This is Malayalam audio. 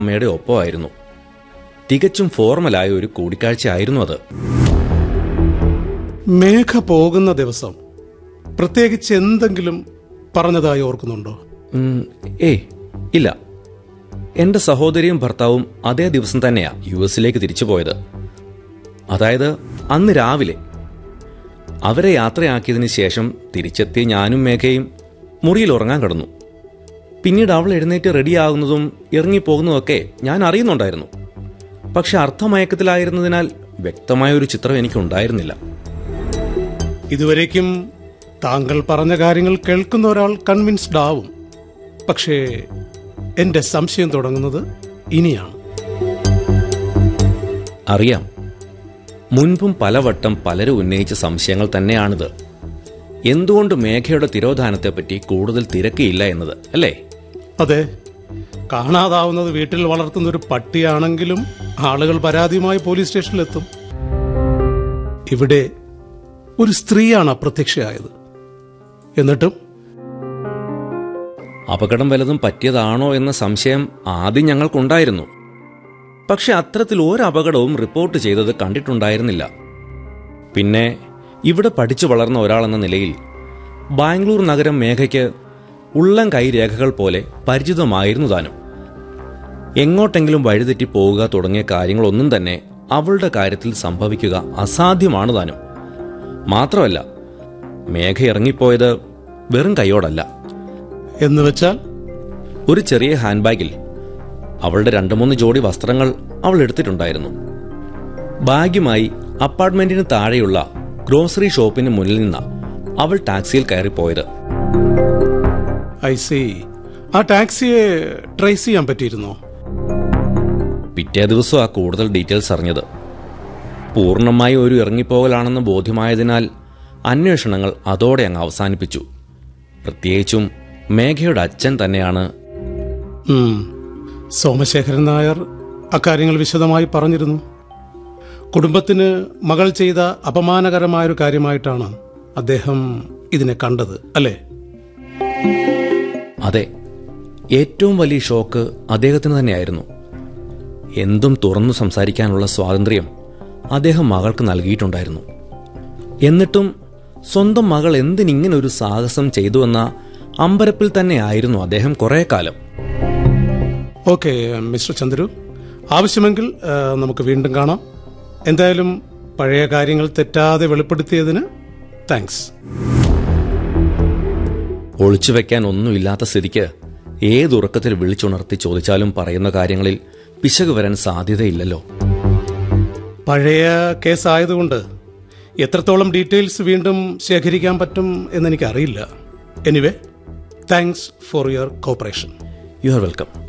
അമ്മയുടെ ഒപ്പമായിരുന്നു തികച്ചും ഫോർമലായ ഒരു കൂടിക്കാഴ്ച ആയിരുന്നു അത് മേഘ പോകുന്ന ദിവസം പ്രത്യേകിച്ച് എന്തെങ്കിലും പറഞ്ഞതായി ഓർക്കുന്നുണ്ടോ ഉം, ഏയ് ഇല്ല എന്റെ സഹോദരിയും ഭർത്താവും അതേ ദിവസം തന്നെയാ യു എസിലേക്ക് തിരിച്ചു പോയത് അതായത് അന്ന് രാവിലെ അവരെ യാത്രയാക്കിയതിന് ശേഷം തിരിച്ചെത്തിയ ഞാനും മേഘയും മുറിയിൽ ഉറങ്ങാൻ കിടന്നു പിന്നീട് അവൾ എഴുന്നേറ്റ് റെഡിയാകുന്നതും ഇറങ്ങിപ്പോകുന്നതൊക്കെ ഞാൻ അറിയുന്നുണ്ടായിരുന്നു പക്ഷെ അർത്ഥമയക്കത്തിലായിരുന്നതിനാൽ വ്യക്തമായ ഒരു ചിത്രം എനിക്കുണ്ടായിരുന്നില്ല ഇതുവരേക്കും താങ്കൾ പറഞ്ഞ കാര്യങ്ങൾ കേൾക്കുന്ന ഒരാൾ കൺവിൻസ്ഡ് ആവും പക്ഷേ എന്റെ സംശയം തുടങ്ങുന്നത് ഇനിയാണ് അറിയാം മുൻപും പലവട്ടം പലരും ഉന്നയിച്ച സംശയങ്ങൾ തന്നെയാണിത് എന്തുകൊണ്ട് മേഘയുടെ തിരോധാനത്തെപ്പറ്റി കൂടുതൽ തിരക്കിയില്ല എന്നത് അല്ലേ അതെ കാണാതാവുന്നത് വീട്ടിൽ വളർത്തുന്ന ഒരു പട്ടിയാണെങ്കിലും ആളുകൾ പരാതിയുമായി പോലീസ് സ്റ്റേഷനിലെത്തും ഇവിടെ ഒരു സ്ത്രീയാണ് അപ്രത്യക്ഷയായത് എന്നിട്ടും അപകടം വല്ലതും പറ്റിയതാണോ എന്ന സംശയം ആദ്യം ഞങ്ങൾക്കുണ്ടായിരുന്നു പക്ഷെ അത്തരത്തിൽ ഒരു അപകടവും റിപ്പോർട്ട് ചെയ്തത് കണ്ടിട്ടുണ്ടായിരുന്നില്ല പിന്നെ ഇവിടെ പഠിച്ചു വളർന്ന ഒരാളെന്ന നിലയിൽ ബാംഗ്ലൂർ നഗരം മേഘയ്ക്ക് ഉള്ളം കൈ രേഖകൾ പോലെ പരിചിതമായിരുന്നു താനും എങ്ങോട്ടെങ്കിലും വഴിതെറ്റി പോവുക തുടങ്ങിയ കാര്യങ്ങളൊന്നും തന്നെ അവളുടെ കാര്യത്തിൽ സംഭവിക്കുക അസാധ്യമാണ് താനും മാത്രമല്ല മേഘ ഇറങ്ങിപ്പോയത് വെറും കൈയോടല്ല എന്ന് വെച്ചാൽ ഒരു ചെറിയ ഹാൻഡ് ബാഗിൽ അവളുടെ രണ്ടു മൂന്ന് ജോഡി വസ്ത്രങ്ങൾ അവൾ എടുത്തിട്ടുണ്ടായിരുന്നു ബാഗുമായി അപ്പാർട്ട്മെന്റിന് താഴെയുള്ള ഗ്രോസറി ഷോപ്പിന് മുന്നിൽ നിന്ന് അവൾ ടാക്സിയിൽ കയറിപ്പോയത് ഐ സി ആ ടാക്സിയെ ട്രേസ് ചെയ്യാൻ പറ്റിയിരുന്നോ പിറ്റേ ദിവസം ആ കൂടുതൽ ഡീറ്റെയിൽസ് അറിഞ്ഞത് പൂർണ്ണമായി ഒരു ഇറങ്ങിപ്പോകലാണെന്ന് ബോധ്യമായതിനാൽ അന്വേഷണങ്ങൾ അതോടെ അങ്ങ് അവസാനിപ്പിച്ചു പ്രത്യേകിച്ചും മേഘയുടെ അച്ഛൻ തന്നെയാണ് ഉം. സോമശേഖരൻ നായർ അക്കാര്യങ്ങൾ വിശദമായി പറഞ്ഞിരുന്നു കുടുംബത്തിന് മകൾ ചെയ്ത അപമാനകരമായൊരു കാര്യമായിട്ടാണ് അദ്ദേഹം ഇതിനെ കണ്ടത് അല്ലേ അതെ ഏറ്റവും വലിയ ഷോക്ക് അദ്ദേഹത്തിന് തന്നെയായിരുന്നു എന്തും തുറന്നു സംസാരിക്കാനുള്ള സ്വാതന്ത്ര്യം അദ്ദേഹം മകൾക്ക് നൽകിയിട്ടുണ്ടായിരുന്നു എന്നിട്ടും സ്വന്തം മകൾ എന്തിനിങ്ങനെ ഒരു സാഹസം ചെയ്തുവെന്ന അമ്പരപ്പിൽ തന്നെയായിരുന്നു അദ്ദേഹം കുറെ കാലം ഓക്കെ മിസ്റ്റർ ചന്ദ്രു ആവശ്യമെങ്കിൽ ആ, നമുക്ക് വീണ്ടും കാണാം എന്തായാലും പഴയ കാര്യങ്ങൾ തെറ്റാതെ വെളിപ്പെടുത്തിയതിന് താങ്ക്സ് ഒളിച്ചു വെക്കാൻ ഒന്നുമില്ലാത്ത സ്ഥിതിക്ക് ഏതുറക്കത്തിൽ വിളിച്ചുണർത്തി ചോദിച്ചാലും പറയുന്ന കാര്യങ്ങളിൽ പിശക് വരാൻ സാധ്യതയില്ലല്ലോ പഴയ കേസായതുകൊണ്ട് എത്രത്തോളം ഡീറ്റെയിൽസ് വീണ്ടും ശേഖരിക്കാൻ പറ്റും എന്നെനിക്കറിയില്ല anyway thanks for your cooperation you are welcome